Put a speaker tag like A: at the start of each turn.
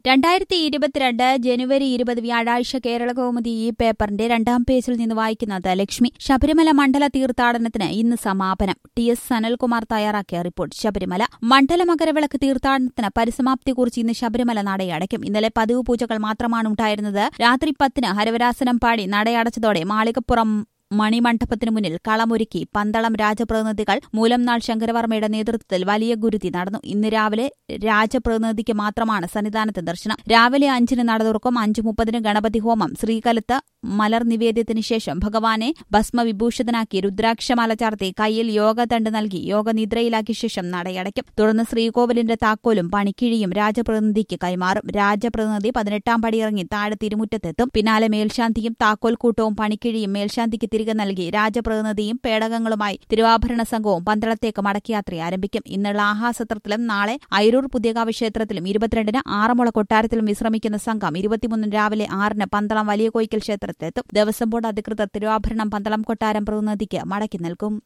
A: രണ്ടായിരത്തി ഇരുപത്തിരണ്ട് ജനുവരി ഇരുപത് വ്യാഴാഴ്ച കേരള കൗമുദി ഈ പേപ്പറിന്റെ രണ്ടാം പേജിൽ നിന്ന് വായിക്കുന്നത് ലക്ഷ്മി ശബരിമല മണ്ഡല തീർത്ഥാടനത്തിന് ഇന്ന് സമാപനം ടി എസ് സനൽകുമാർ തയ്യാറാക്കിയ റിപ്പോർട്ട് ശബരിമല മണ്ഡല മകരവിളക്ക് തീർത്ഥാടനത്തിന് പരിസമാപ്തി കുറിച്ച് ഇന്ന് ശബരിമല നടയടയ്ക്കും ഇന്നലെ പതിവ് പൂജകൾ മാത്രമാണ് ഉണ്ടായിരുന്നത് രാത്രി പത്തിന് ഹരവരാസനം പാടി നടയടച്ചതോടെ മാളികപ്പുറം മണിമണ്ഡപത്തിനു മുന്നിൽ കളമൊരുക്കി പന്തളം രാജപ്രതിനിധികൾ മൂലംനാൾ ശങ്കരവർമ്മയുടെ നേതൃത്വത്തിൽ വലിയ ഗുരുതി നടന്നു ഇന്ന് രാവിലെ രാജപ്രതിനിധിക്ക് മാത്രമാണ് സന്നിധാനത്ത് ദർശനം രാവിലെ അഞ്ചിന് നട തുറക്കും അഞ്ചു മുപ്പതിന് ഗണപതി ഹോമം ശ്രീകലത്ത് മലർ നിവേദ്യത്തിന് ശേഷം ഭഗവാനെ ഭസ്മവിഭൂഷിതനാക്കി രുദ്രാക്ഷമാല ചാർത്തി കയ്യിൽ യോഗദണ്ഡ് നൽകി യോഗനിദ്രയിലാക്കിയ ശേഷം നടയടയ്ക്കും തുടർന്ന് ശ്രീകോവിലിന്റെ താക്കോലും പണിക്കിഴിയും രാജപ്രതിനിധിക്ക് കൈമാറും രാജപ്രതിനിധി പതിനെട്ടാം പടിയിറങ്ങി താഴെ തിരുമുറ്റത്തെത്തും പിന്നാലെ മേൽശാന്തിയും താക്കോൽ കൂട്ടവും പണിക്കിഴിയും മേൽശാന്തിക്ക് തിരികെ നൽകി രാജപ്രതിനിധിയും പേടകങ്ങളുമായി തിരുവാഭരണ സംഘവും പന്തളത്തേക്ക് മടക്കയാത്ര ആരംഭിക്കും ഇന്നുള്ള ആഹാസത്രത്തിലും നാളെ അയിരൂർ പുതിയകാവ് ക്ഷേത്രത്തിലും ഇരുപത്തിരണ്ടിന് ആറന്മുള കൊട്ടാരത്തിലും വിശ്രമിക്കുന്ന സംഘം ഇരുപത്തിമൂന്നിന് രാവിലെ ആറിന് പന്തളം വലിയ കോയിക്കൽ ക്ഷേത്രത്തിലെത്തും ദേവസ്വം ബോർഡ് അധികൃതർ തിരുവാഭരണം പന്തളം കൊട്ടാരം പ്രതിനിധിക്ക് മടക്കി നൽകും